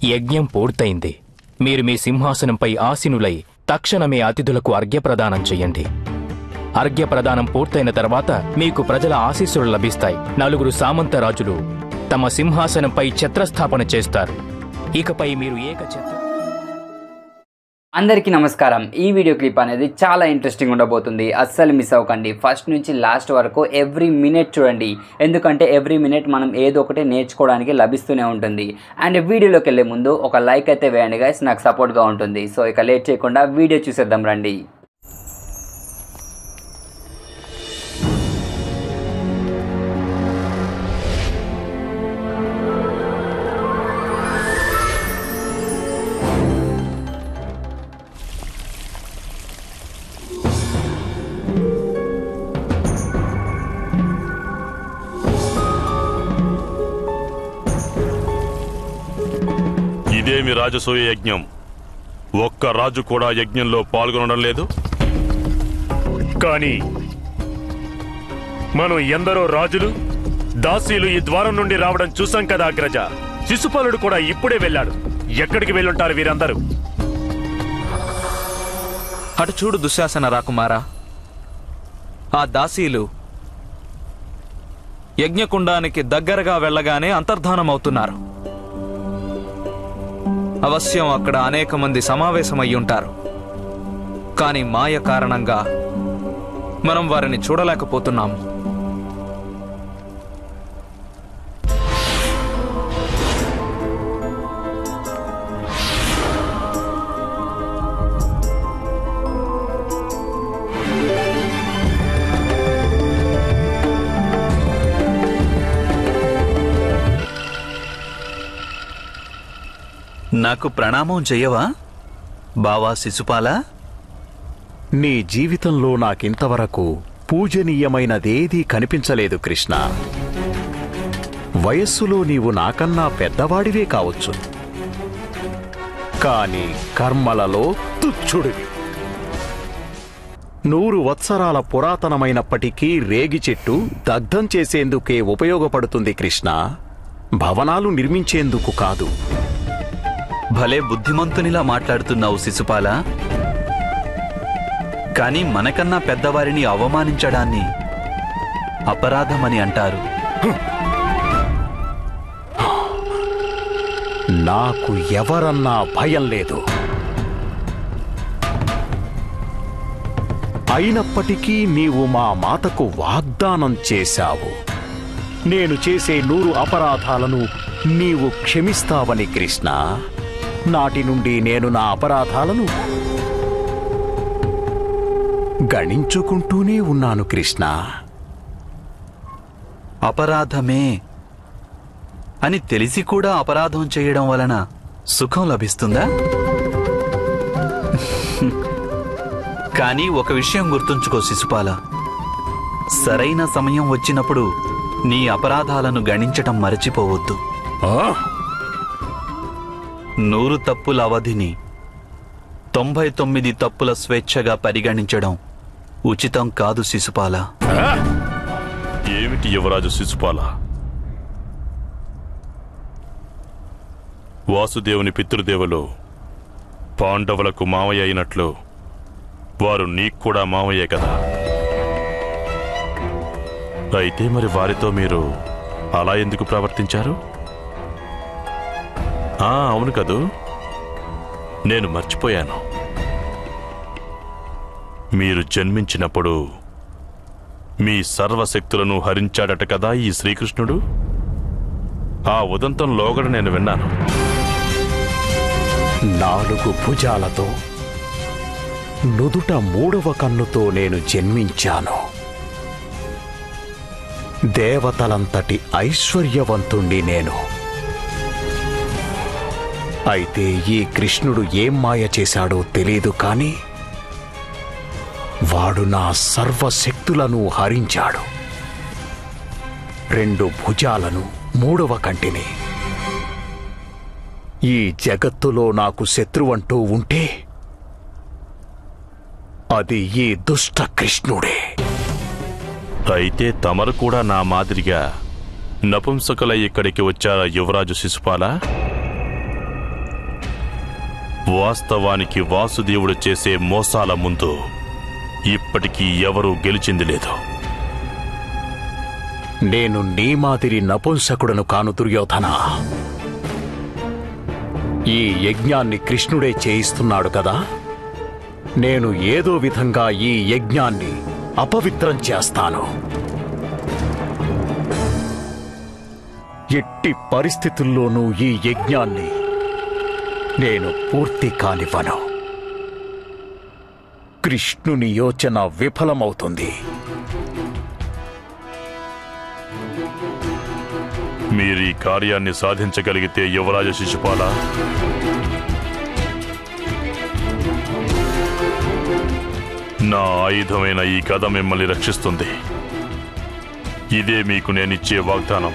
యజ్ఞం పూర్తయింది మీరు మీ సింహాసనంపై ఆసీనులై తక్షణమే అతిథులకు అర్ఘ్యప్రదానం చెయ్యండి అర్ఘ్యప్రదానం పూర్తయిన తర్వాత మీకు ప్రజల ఆశీస్సులు లభిస్తాయి నలుగురు సామంత రాజులు తమ సింహాసనంపై ఛత్రస్థాపన చేస్తారు ఇకపై మీరు ఏక ఛత్ర అందరికీ నమస్కారం ఈ వీడియో క్లిప్ అనేది చాలా ఇంట్రెస్టింగ్ ఉండబోతుంది అస్సలు మిస్ అవ్వకండి ఫస్ట్ నుంచి లాస్ట్ వరకు ఎవ్రీ మినిట్ చూడండి ఎందుకంటే ఎవ్రీ మినిట్ మనం ఏదో ఒకటి నేర్చుకోవడానికి లభిస్తూనే ఉంటుంది అండ్ వీడియోలోకి వెళ్ళే ముందు ఒక లైక్ అయితే వేయండి గైస్ నాకు సపోర్ట్గా ఉంటుంది సో ఇక లేట్ చేయకుండా వీడియో చూసేద్దాం రండి ఇదేమి రాజసూయ యజ్ఞం ఒక్క రాజు కూడా యజ్ఞంలో పాల్గొనడం లేదు కానీ మనం ఎందరో రాజులు దాసీలు ఈ ద్వారం నుండి రావడం చూసాం కదా అగ్రజ శిశుపాలుడు కూడా ఇప్పుడే వెళ్ళాడు ఎక్కడికి వెళ్ళుంటారు వీరందరూ అటు చూడు దుశ్శాసన రాకుమారా ఆ దాసీలు యజ్ఞకుండానికి దగ్గరగా వెళ్ళగానే అంతర్ధానమవుతున్నారు అవశ్యం అక్కడ అనేక మంది సమావేశమయ్యి ఉంటారు కానీ మాయ కారణంగా మనం వారిని చూడలేకపోతున్నాము నాకు ప్రణామం చెయ్యవా బావా శిశుపాల నీ జీవితంలో నాకింతవరకు పూజనీయమైనదేదీ కనిపించలేదు కృష్ణ వయస్సులో నీవు నాకన్నా పెద్దవాడివే కావచ్చు కాని కర్మలలో తుచ్చుడివి నూరు వత్సరాల పురాతనమైనప్పటికీ రేగి చెట్టు దగ్ధం చేసేందుకే ఉపయోగపడుతుంది కృష్ణ భవనాలు నిర్మించేందుకు కాదు భలే బుద్ధిమంతునిలా మాట్లాడుతున్నావు శిశుపాల కాని మనకన్నా పెద్దవారిని అవమానించడాన్ని అపరాధమని అంటారు నాకు ఎవరన్నా భయం లేదు అయినప్పటికీ నీవు మా మాతకు వాగ్దానం చేశావు నేను చేసే నూరు అపరాధాలను నీవు క్షమిస్తావని కృష్ణ నాటి నుండి నేను నా అపరాధాలను గణించుకుంటూనే ఉన్నాను కృష్ణ అపరాధమే అని తెలిసి కూడా అపరాధం చేయడం వలన సుఖం లభిస్తుందా కానీ ఒక విషయం గుర్తుంచుకో శిశుపాల సరైన సమయం వచ్చినప్పుడు నీ అపరాధాలను గణించటం మరచిపోవద్దు ఆ? నూరు తప్పుల అవధిని తొంభై తొమ్మిది తప్పుల స్వేచ్ఛగా పరిగణించడం ఉచితం కాదు శిశుపాల ఏమిటి యువరాజు శిశుపాల వాసుదేవుని పితృదేవులు పాండవులకు మావయ్య అయినట్లు వారు నీకు కూడా మావయ్యే కదా అయితే మరి వారితో మీరు అలా ఎందుకు ప్రవర్తించారు ఆ, అవును కదూ నేను మర్చిపోయాను మీరు జన్మించినప్పుడు మీ సర్వశక్తులను హరించాడట కదా ఈ శ్రీకృష్ణుడు ఆ ఉదంతం లోగడ నేను విన్నాను నాలుగు భుజాలతో నుదుట మూడవ కన్నుతో నేను జన్మించాను దేవతలంతటి ఐశ్వర్యవంతుణ్ణి నేను అయితే ఈ కృష్ణుడు ఏం మాయ చేశాడో తెలీదు కాని వాడు నా సర్వశక్తులను హరించాడు రెండు భుజాలను మూడవ కంటిని ఈ జగత్తులో నాకు శత్రువంటూ ఉంటే అది ఈ దుష్ట కృష్ణుడే అయితే తమరు కూడా నా మాదిరిగా నపుంసకులై ఇక్కడికి వచ్చారా యువరాజు శిశుపాల వాస్తవానికి వాసుదేవుడు చేసే మోసాల ముందు ఇప్పటికీ ఎవరూ గెలిచింది లేదు నేను నీ మాదిరి నపుంసకుడను కాను దుర్యోధన ఈ యజ్ఞాన్ని కృష్ణుడే చేయిస్తున్నాడు కదా నేను ఏదో విధంగా ఈ యజ్ఞాన్ని అపవిత్రం చేస్తాను ఎట్టి పరిస్థితుల్లోనూ ఈ యజ్ఞాన్ని నేను పూర్తి కానివ్వను కృష్ణుని యోచన విఫలమవుతుంది మీరు ఈ కార్యాన్ని సాధించగలిగితే యువరాజ శిశుపాల నా ఆయుధమైన ఈ కథ మిమ్మల్ని రక్షిస్తుంది ఇదే మీకు నేనిచ్చే వాగ్దానం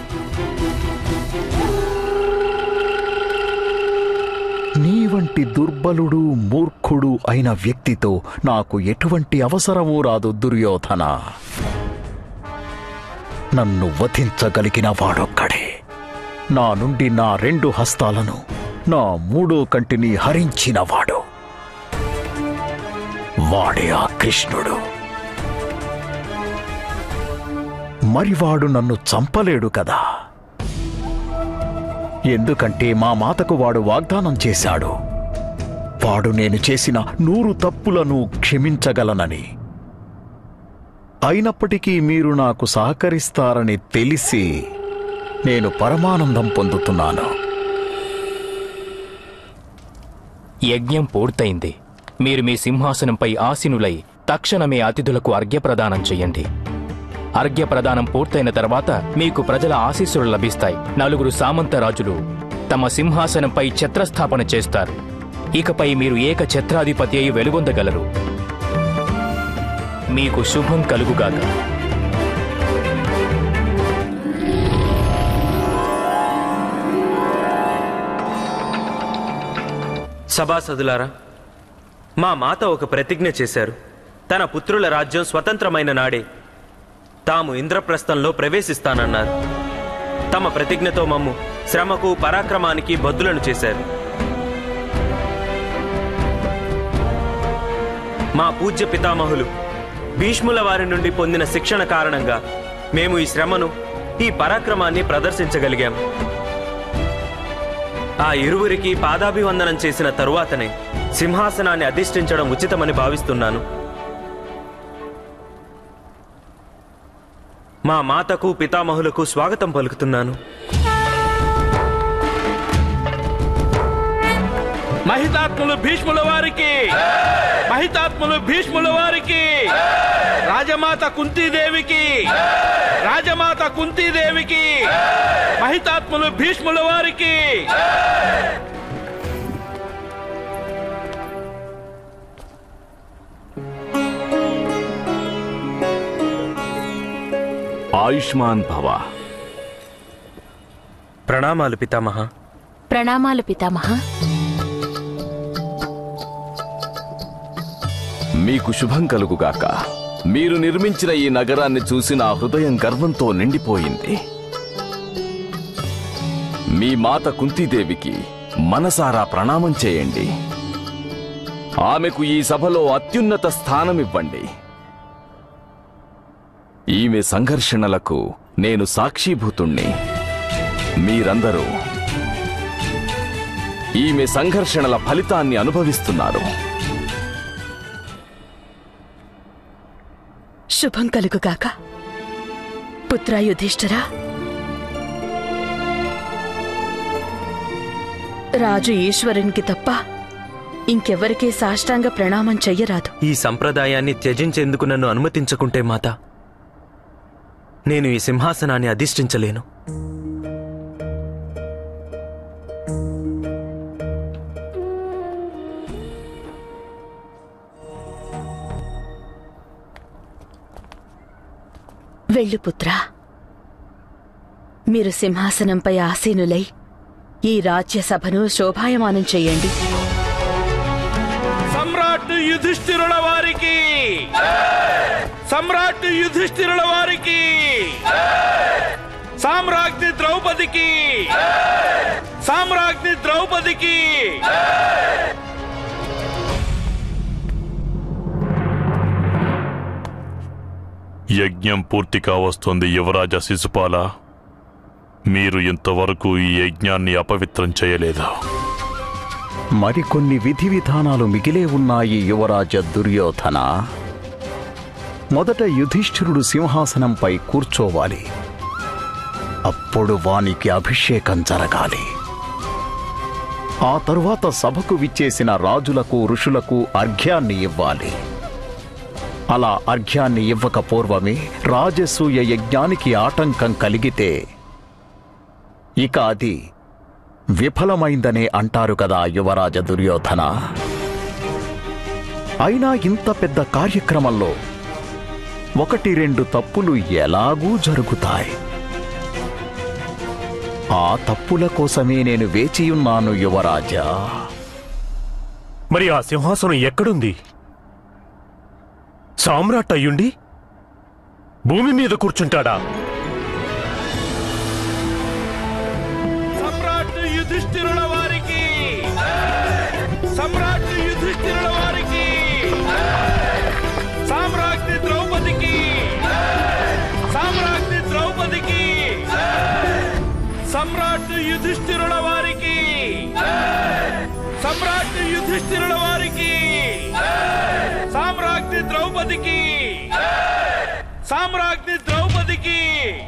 నీ వంటి దుర్బలుడు మూర్ఖుడు అయిన వ్యక్తితో నాకు ఎటువంటి అవసరమూ రాదు దుర్యోధన నన్ను వధించగలిగిన వాడొక్కడే నా నుండి నా రెండు హస్తాలను నా మూడో కంటిని హరించినవాడు వాడే ఆ కృష్ణుడు మరి వాడు నన్ను చంపలేడు కదా ఎందుకంటే మా మాతకు వాడు వాగ్దానం చేశాడు వాడు నేను చేసిన నూరు తప్పులను క్షమించగలనని అయినప్పటికీ మీరు నాకు సహకరిస్తారని తెలిసి నేను పరమానందం పొందుతున్నాను యజ్ఞం పూర్తయింది మీరు మీ సింహాసనంపై ఆసీనులై తక్షణమే అతిథులకు అర్ఘ్యప్రదానం చెయ్యండి అర్ఘ్యప్రదానం పూర్తయిన తర్వాత మీకు ప్రజల ఆశీస్సులు లభిస్తాయి నలుగురు సామంత రాజులు తమ సింహాసనంపై ఛత్రస్థాపన చేస్తారు ఇకపై మీరు ఏక ఛత్రాధిపతి అయి వెలుగొందగలరు మీకు శుభం కలుగుగాక సభాసదులారా మా మాత ఒక ప్రతిజ్ఞ చేశారు తన పుత్రుల రాజ్యం స్వతంత్రమైన నాడే తాము ఇంద్రప్రస్థంలో ప్రవేశిస్తానన్నారు తమ ప్రతిజ్ఞతో మమ్ము శ్రమకు పరాక్రమానికి బద్దులను చేశారు మా పూజ్య పితామహులు భీష్ముల వారి నుండి పొందిన శిక్షణ కారణంగా మేము ఈ శ్రమను ఈ పరాక్రమాన్ని ప్రదర్శించగలిగాం ఆ ఇరువురికి పాదాభివందనం చేసిన తరువాతనే సింహాసనాన్ని అధిష్ఠించడం ఉచితమని భావిస్తున్నాను మా మాతకు పితామహులకు స్వాగతం పలుకుతున్నాను మహితాత్ములు భీష్ముల వారికి మహితాత్ములు భీష్ముల వారికి రాజమాత కుంతీదేవికి రాజమాత కుంతీదేవికి మహితాత్ములు భీష్ముల వారికి ఆయుష్మాన్ భవ ప్రణామాలు పితామహ ప్రణామాలు పితామహ మీకు శుభం కలుగుగాక మీరు నిర్మించిన ఈ నగరాన్ని చూసి నా హృదయం గర్వంతో నిండిపోయింది మీ మాత కుంతీదేవికి మనసారా ప్రణామం చేయండి ఆమెకు ఈ సభలో అత్యున్నత స్థానమివ్వండి ఈమె సంఘర్షణలకు నేను సాక్షీభూతుణ్ణి మీరందరూ ఈమె సంఘర్షణల ఫలితాన్ని అనుభవిస్తున్నారు శుభం కలుగుగాక పుత్ర యుధిష్ఠిరా రాజు ఈశ్వరునికి తప్ప ఇంకెవరికీ సాష్టాంగ ప్రణామం చెయ్యరాదు ఈ సంప్రదాయాన్ని త్యజించేందుకు నన్ను అనుమతించకుంటే మాత నేను ఈ సింహాసనాన్ని అధిష్ఠించలేను వెళ్ళు పుత్రా మీరు సింహాసనంపై ఆసీనులై ఈ రాజ్యసభను శోభాయమానం చెయ్యండి సమ్రాట్ యుధిష్ఠిరుల వారికి సమ్రాట్ యుధిష్ఠిరుల వారికి సామ్రాజ్ఞి ద్రౌపదికి సామ్రాజ్ఞి ద్రౌపదికి యజ్ఞం పూర్తి కావస్తోంది యువరాజ శిశుపాల మీరు ఇంతవరకు ఈ యజ్ఞాన్ని అపవిత్రం చేయలేదు మరికొన్ని విధి విధానాలు మిగిలే ఉన్నాయి యువరాజ దుర్యోధన మొదట యుధిష్ఠిరుడు సింహాసనంపై కూర్చోవాలి అప్పుడు వానికి అభిషేకం జరగాలి ఆ తరువాత సభకు విచ్చేసిన రాజులకు ఋషులకు అర్ఘ్యాన్ని ఇవ్వాలి అలా అర్ఘ్యాన్ని ఇవ్వక పూర్వమే రాజసూయ యజ్ఞానికి ఆటంకం కలిగితే ఇక అది విఫలమైందనే అంటారు కదా యువరాజ దుర్యోధన అయినా ఇంత పెద్ద కార్యక్రమంలో ఒకటి రెండు తప్పులు ఎలాగూ జరుగుతాయి ఆ తప్పుల కోసమే నేను వేచియున్నాను యువరాజా మరి ఆ సింహాసనం ఎక్కడుంది సామ్రాట్ అయ్యుండి భూమి మీద కూర్చుంటాడా సమ్రాట్ యుధిష్ఠిరుల వారికి సమ్రాట్ యుధిష్ఠిరుల వారికి సామ్రాజ్ఞి ద్రౌపదికి సామ్రాజ్ఞి ద్రౌపదికి సమ్రాట్ యుధిష్ఠిరుల వారికి సమ్రాట్ యుధిష్ఠిరుల వారికి సామ్రాజ్ఞి ద్రౌపదికి సామ్రాజ్ఞి ద్రౌపదికి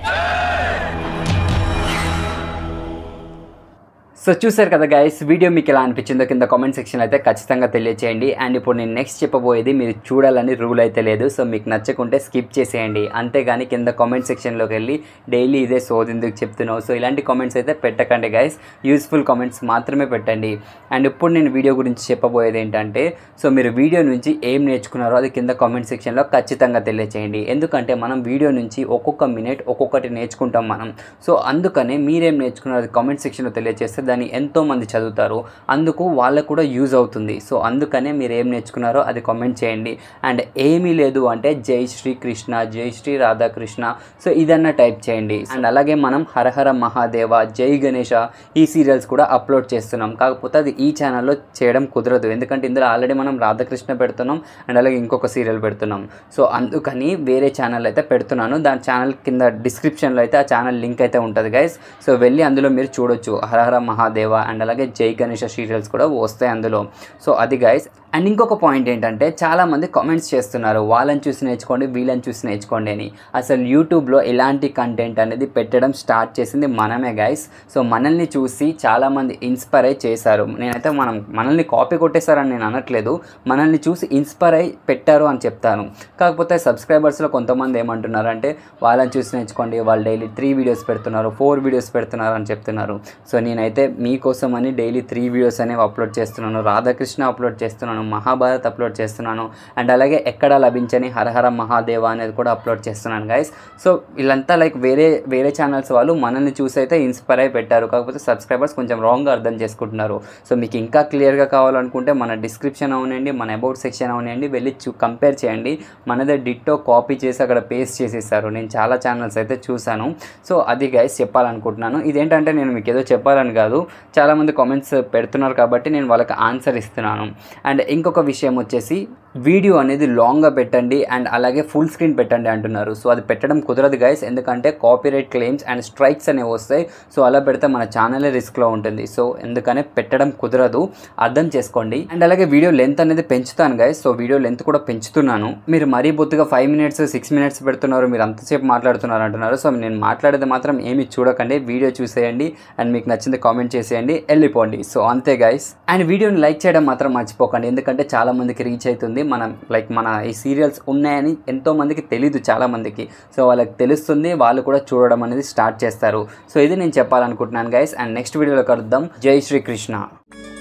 సో చూసారు కదా గైస్ వీడియో మీకు ఎలా అనిపించిందో కింద కామెంట్ సెక్షన్ అయితే ఖచ్చితంగా తెలియచేయండి అండ్ ఇప్పుడు నేను నెక్స్ట్ చెప్పబోయేది మీరు చూడాలని రూల్ అయితే లేదు సో మీకు నచ్చకుంటే స్కిప్ చేసేయండి అంతేగాని కింద కామెంట్ సెక్షన్లోకి వెళ్ళి డైలీ ఇదే సోదెందుకు చెప్తున్నావు సో ఇలాంటి కామెంట్స్ అయితే పెట్టకండి గైస్ యూస్ఫుల్ కామెంట్స్ మాత్రమే పెట్టండి అండ్ ఇప్పుడు నేను వీడియో గురించి చెప్పబోయేది ఏంటంటే సో మీరు వీడియో నుంచి ఏం నేర్చుకున్నారో అది కింద కామెంట్ సెక్షన్లో ఖచ్చితంగా తెలియచేయండి ఎందుకంటే మనం వీడియో నుంచి ఒక్కొక్క మినిట్ ఒక్కొక్కటి నేర్చుకుంటాం మనం సో అందుకనే మీరేం నేర్చుకున్నారో అది కామెంట్ సెక్షన్లో తెలియజేస్తే దాన్ని ఎంతో మంది చదువుతారు అందుకు వాళ్ళకు కూడా యూజ్ అవుతుంది సో అందుకనే మీరు ఏం నేర్చుకున్నారో అది కామెంట్ చేయండి అండ్ ఏమీ లేదు అంటే జై శ్రీ కృష్ణ జై శ్రీ రాధాకృష్ణ సో ఇదన్నా టైప్ చేయండి అండ్ అలాగే మనం హరహర మహాదేవ జై గణేష ఈ సీరియల్స్ కూడా అప్లోడ్ చేస్తున్నాం కాకపోతే అది ఈ ఛానల్లో చేయడం కుదరదు ఎందుకంటే ఇందులో ఆల్రెడీ మనం రాధాకృష్ణ పెడుతున్నాం అండ్ అలాగే ఇంకొక సీరియల్ పెడుతున్నాం సో అందుకని వేరే ఛానల్ అయితే పెడుతున్నాను దాని ఛానల్ కింద డిస్క్రిప్షన్లో అయితే ఆ ఛానల్ లింక్ అయితే ఉంటుంది గైస్ సో వెళ్ళి అందులో మీరు చూడొచ్చు హరహర మహాదేవ అండ్ అలాగే జై గణేష సీరియల్స్ కూడా వస్తాయి అందులో సో అది గైస్ అండ్ ఇంకొక పాయింట్ ఏంటంటే చాలామంది కామెంట్స్ చేస్తున్నారు వాళ్ళని చూసి నేర్చుకోండి వీళ్ళని చూసి నేర్చుకోండి అని అసలు యూట్యూబ్లో ఎలాంటి కంటెంట్ అనేది పెట్టడం స్టార్ట్ చేసింది మనమే గైస్ సో మనల్ని చూసి చాలామంది ఇన్స్పైర్ అయి చేశారు నేనైతే మనం మనల్ని కాపీ కొట్టేశారని నేను అనట్లేదు మనల్ని చూసి ఇన్స్పైర్ అయి పెట్టారు అని చెప్తాను కాకపోతే సబ్స్క్రైబర్స్లో కొంతమంది ఏమంటున్నారు అంటే వాళ్ళని చూసి నేర్చుకోండి వాళ్ళు డైలీ త్రీ వీడియోస్ పెడుతున్నారు ఫోర్ వీడియోస్ పెడుతున్నారు అని చెప్తున్నారు సో నేనైతే మీకోసం అని డైలీ త్రీ వీడియోస్ అనేవి అప్లోడ్ చేస్తున్నాను రాధాకృష్ణ అప్లోడ్ చేస్తున్నాను మహాభారత్ అప్లోడ్ చేస్తున్నాను అండ్ అలాగే ఎక్కడ లభించని హరహర మహాదేవ అనేది కూడా అప్లోడ్ చేస్తున్నాను గైస్ సో వీళ్ళంతా లైక్ వేరే వేరే ఛానల్స్ వాళ్ళు మనల్ని చూసి అయితే ఇన్స్పైర్ అయి పెట్టారు కాకపోతే సబ్స్క్రైబర్స్ కొంచెం రాంగ్గా అర్థం చేసుకుంటున్నారు సో మీకు ఇంకా క్లియర్గా కావాలనుకుంటే మన డిస్క్రిప్షన్ అవునండి మన అబౌట్ సెక్షన్ అవునండి వెళ్ళి చూ కంపేర్ చేయండి మనదే డిట్టో కాపీ చేసి అక్కడ పేస్ట్ చేసేసారు నేను చాలా ఛానల్స్ అయితే చూశాను సో అది గైస్ చెప్పాలనుకుంటున్నాను ఇదేంటంటే నేను మీకు ఏదో చెప్పాలని కాదు చాలామంది కామెంట్స్ పెడుతున్నారు కాబట్టి నేను వాళ్ళకి ఆన్సర్ ఇస్తున్నాను అండ్ ఇంకొక విషయం వచ్చేసి వీడియో అనేది లాంగ్గా పెట్టండి అండ్ అలాగే ఫుల్ స్క్రీన్ పెట్టండి అంటున్నారు సో అది పెట్టడం కుదరదు గైస్ ఎందుకంటే కాపీరైట్ క్లెయిమ్స్ అండ్ స్ట్రైక్స్ అనేవి వస్తాయి సో అలా పెడితే మన ఛానలే రిస్క్లో ఉంటుంది సో ఎందుకనే పెట్టడం కుదరదు అర్థం చేసుకోండి అండ్ అలాగే వీడియో లెంత్ అనేది పెంచుతాను గైస్ సో వీడియో లెంత్ కూడా పెంచుతున్నాను మీరు మరీ బొత్తుగా ఫైవ్ మినిట్స్ సిక్స్ మినిట్స్ పెడుతున్నారు మీరు అంతసేపు మాట్లాడుతున్నారు అంటున్నారు సో నేను మాట్లాడేది మాత్రం ఏమి చూడకండి వీడియో చూసేయండి అండ్ మీకు నచ్చింది కామెంట్ చేసేయండి వెళ్ళిపోండి సో అంతే గైస్ అండ్ వీడియోని లైక్ చేయడం మాత్రం మర్చిపోకండి ఎందుకంటే చాలా మందికి రీచ్ అవుతుంది మనం లైక్ మన ఈ సీరియల్స్ ఉన్నాయని ఎంతో మందికి తెలీదు చాలా మందికి సో వాళ్ళకి తెలుస్తుంది వాళ్ళు కూడా చూడడం అనేది స్టార్ట్ చేస్తారు సో ఇది నేను చెప్పాలనుకుంటున్నాను గైస్ అండ్ నెక్స్ట్ వీడియోలో కలుద్దాం జై శ్రీకృష్ణ